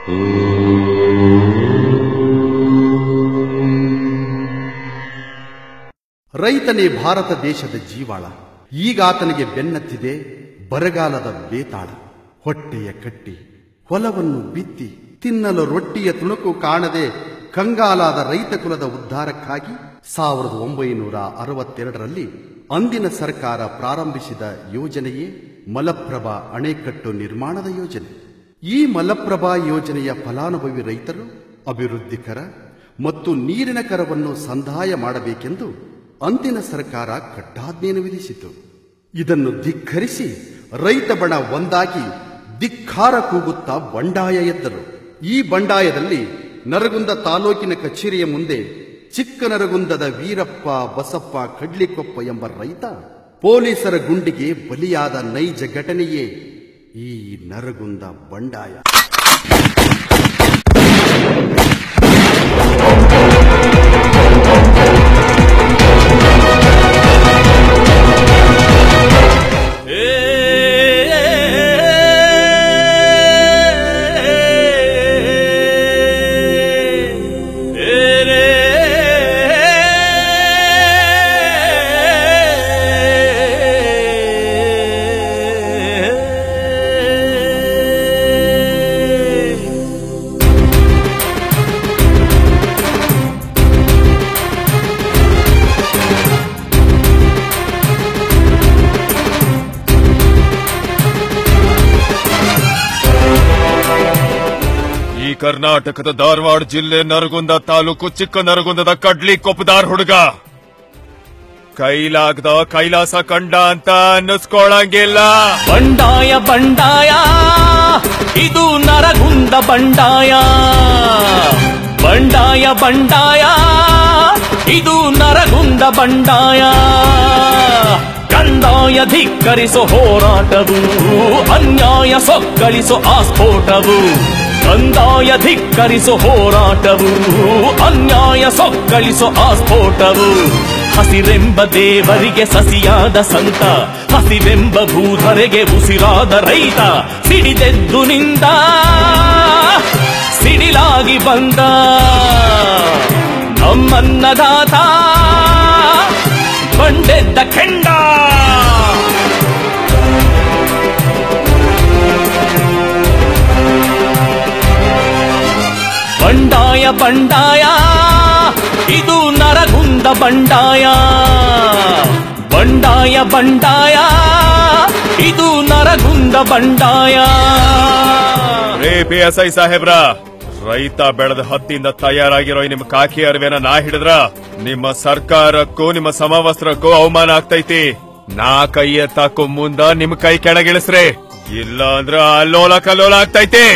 ರೈತನೇ ಭಾರತ ದೇಶದ ಜೀವಾಳ ಈಗ ಆತನಿಗೆ ಬೆನ್ನತ್ತಿದೆ ಬರಗಾಲದ ಬೇತಾಳ ಹೊಟ್ಟೆಯ ಕಟ್ಟಿ ಹೊಲವನ್ನು ಬಿತ್ತಿ ತಿನ್ನಲು ರೊಟ್ಟಿಯ ತುಣುಕು ಕಾಣದೆ ಕಂಗಾಲಾದ ರೈತ ಕುಲದ ಉದ್ಧಾರಕ್ಕಾಗಿ ಸಾವಿರದ ಒಂಬೈನೂರ ಅರವತ್ತೆರಡರಲ್ಲಿ ಅಂದಿನ ಸರ್ಕಾರ ಪ್ರಾರಂಭಿಸಿದ ಯೋಜನೆಯೇ ಮಲಪ್ರಭಾ ಅಣೆಕಟ್ಟು ನಿರ್ಮಾಣದ ಯೋಜನೆ ಈ ಮಲಪ್ರಭಾ ಯೋಜನೆಯ ಫಲಾನುಭವಿ ರೈತರು ಅಭಿವೃದ್ಧಿ ಕರ ಮತ್ತು ನೀರಿನ ಕರವನ್ನು ಸಂದಾಯ ಮಾಡಬೇಕೆಂದು ಅಂದಿನ ಸರ್ಕಾರ ಕಡ್ಡಾಜ್ಞೆಯನ್ನು ವಿಧಿಸಿತು ಇದನ್ನು ಧಿಕ್ಕರಿಸಿ ರೈತ ಬಣ ಒಂದಾಗಿ ಧಿಕ್ಕಾರ ಕೂಗುತ್ತಾ ಬಂಡಾಯ ಎದ್ದರು ಈ ಬಂಡಾಯದಲ್ಲಿ ನರಗುಂದ ತಾಲೂಕಿನ ಕಚೇರಿಯ ಮುಂದೆ ಚಿಕ್ಕ ನರಗುಂದದ ವೀರಪ್ಪ ಬಸಪ್ಪ ಕಡ್ಲಿಕೊಪ್ಪ ಎಂಬ ರೈತ ಪೊಲೀಸರ ಗುಂಡಿಗೆ ಬಲಿಯಾದ ನೈಜ ಘಟನೆಯೇ ಈ ನರಗುಂದ ಬಂಡಾಯ ಈ ಕರ್ನಾಟಕದ ಧಾರವಾಡ ಜಿಲ್ಲೆ ನರಗುಂದ ತಾಲೂಕು ಚಿಕ್ಕ ನರಗುಂದದ ಕಡ್ಲಿ ಕೊಪ್ಪದಾರ್ ಹುಡುಗ ಕೈಲಾಗ್ದ ಕೈಲಾಸ ಕಂಡ ಅಂತ ಅನ್ನಿಸ್ಕೊಳಂಗಿಲ್ಲ ಬಂಡಾಯ ಬಂಡಾಯ ಇದು ನರಗುಂದ ಬಂಡಾಯ ಬಂಡಾಯ ಬಂಡಾಯ ಇದು ನರಗುಂದ ಬಂಡಾಯ ಕಂದಾಯ ಧಿಕ್ಕರಿಸೋ ಹೋರಾಟವು ಅನ್ಯಾಯ ಸೊಕ್ಕಳಿಸೋ ಆಸ್ಫೋಟವು ಕಂದಾಯ ಧಿಕ್ಕರಿಸೋ ಹೋರಾಟವು ಅನ್ಯಾಯ ಸೊಕ್ಕಳಿಸೋ ಆಸ್ಫೋಟವು ಹಸಿರೆಂಬ ದೇವರಿಗೆ ಸಸಿಯಾದ ಸಂತ ಹಸಿವೆಂಬ ಭೂಧರೆಗೆ ಉಸಿರಾದ ರೈತ ಸಿಡಿದೆದ್ದು ನಿಂದ ಸಿಡಿಲಾಗಿ ಬಂದ ನಮ್ಮನ್ನದಾತ ಬಂಡೆದ್ದ ಕೆಂಡ ಬಂಡಾಯ ಬಂಡಾಯ ಇದು ನರಗುಂದ ಬಂಡಾಯ ಬಂಡಾಯ ಬಂಡಾಯ ಇದು ನರಗುಂದ ಬಂಡಾಯ ರೇ ಪಿ ಎಸ್ ಐ ಸಾಹೇಬ್ರ ರೈತ ಬೆಳೆದ ಹತ್ತಿಯಿಂದ ತಯಾರಾಗಿರೋ ಈ ನಿಮ್ ಕಾಕಿ ಅರಿವೆನ ನಾ ಹಿಡಿದ್ರ ನಿಮ್ಮ ಸರ್ಕಾರಕ್ಕೂ ನಿಮ್ಮ ಸಮವಸ್ತ್ರಕ್ಕೂ ಅವಮಾನ ಆಗ್ತೈತಿ ನಾ ಕೈ ಎತ್ತಾಕೋ ಮುಂದ ನಿಮ್ ಕೈ ಕೆಳಗಿಳಿಸ್ರಿ ಇಲ್ಲ ಅಂದ್ರ ಅಲ್ಲೋಲ ಕಲ್ಲೋಲ ಆಗ್ತೈತಿ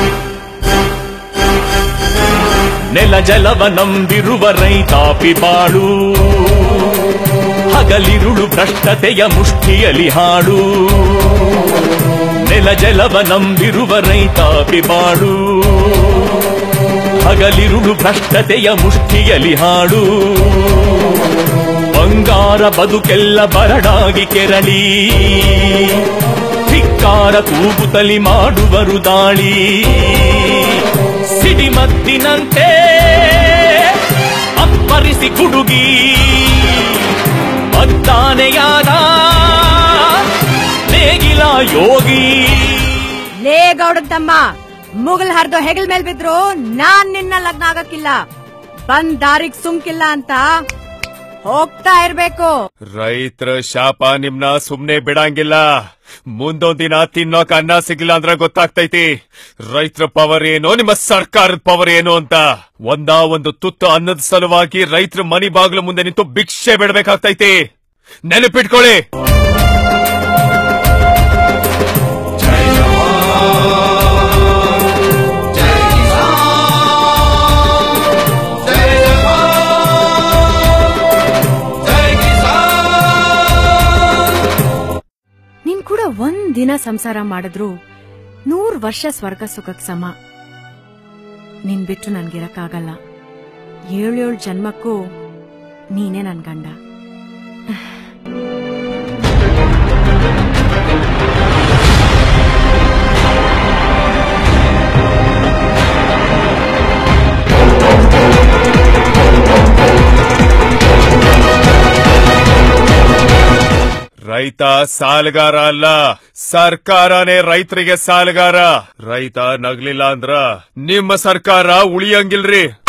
ನೆಲ ಜಲವ ನಂಬಿರುವ ರೈತಾಪಿ ಬಾಳು ಹಗಲಿರುಳು ಭ್ರಷ್ಟತೆಯ ಮುಷ್ಟಿಯಲಿ ಹಾಡು ನೆಲ ಜಲವ ನಂಬಿರುವ ರೈತಾಪಿ ಬಾಳು ಹಗಲಿರುಳು ಭ್ರಷ್ಟತೆಯ ಮುಷ್ಟಿಯಲಿ ಹಾಡು ಬಂಗಾರ ಬದುಕೆಲ್ಲ ಬರಡಾಗಿ ಕೆರಳಿ ಧಿಕ್ಕಾರ ಕೂಗುತ್ತಲಿ ಮಾಡುವರು ದಾಳಿ ಸಿಡಿಮದ್ದಿನಂತೆ ಅಪ್ಪರಿಸಿ ಗುಡುಗಿ ಮದ್ದಾನೆಯಾದ ನೇಗಿಲ ಯೋಗಿ ಲೇ ಗೌಡನ್ ತಮ್ಮ ಮುಗಲ್ ಹರಿದು ಹೆಗಲ್ ಮೇಲ್ ಬಿದ್ರು ನಾನ್ ನಿನ್ನ ಲಗ್ನ ಆಗಕ್ಕಿಲ್ಲ ಬಂದ್ ದಾರಿಗ್ ಸುಮ್ಕಿಲ್ಲ ಅಂತ ಹೋಗ್ತಾ ಇರ್ಬೇಕು ರೈತರ ಶಾಪ ನಿಮ್ನ ಸುಮ್ನೆ ಬಿಡಂಗಿಲ್ಲ ಮುಂದೊಂದ್ ದಿನ ತಿನ್ನೋಕ್ ಅನ್ನ ಸಿಗ್ಲಿಲ್ಲ ಅಂದ್ರೆ ಗೊತ್ತಾಗ್ತೈತಿ ರೈತರ ಪವರ್ ಏನು ನಿಮ್ಮ ಸರ್ಕಾರದ ಪವರ್ ಏನು ಅಂತ ಒಂದ ಒಂದು ತುತ್ತು ಅನ್ನದ ಸಲುವಾಗಿ ರೈತರ ಮನಿ ಬಾಗ್ಲು ಮುಂದೆ ನಿಂತು ಭಿಕ್ಷೆ ಬಿಡ್ಬೇಕಾಗ್ತೈತಿ ನೆನಪಿಟ್ಕೊಳ್ಳಿ ನೀನ್ ಕೂಡ ಒಂದ್ ದಿನ ಸಂಸಾರ ಮಾಡಿದ್ರು ನೂರ್ ವರ್ಷ ಸ್ವರ್ಗ ಸುಖಕ್ ಸಮ ನಿನ್ ಬಿಟ್ಟು ನನ್ಗಿರಕ್ಕಾಗಲ್ಲ ಏಳೇಳ್ ಜನ್ಮಕ್ಕೂ ನೀನೇ ನನ್ ಗಂಡ ರೈತ ಸಾಲಗಾರ ಅಲ್ಲ ಸರ್ಕಾರನೇ ರೈತರಿಗೆ ಸಾಲಗಾರ ರೈತ ನಗ್ಲಿಲ್ಲ ಅಂದ್ರ ನಿಮ್ಮ ಸರ್ಕಾರ ಉಳಿಯಂಗಿಲ್ರಿ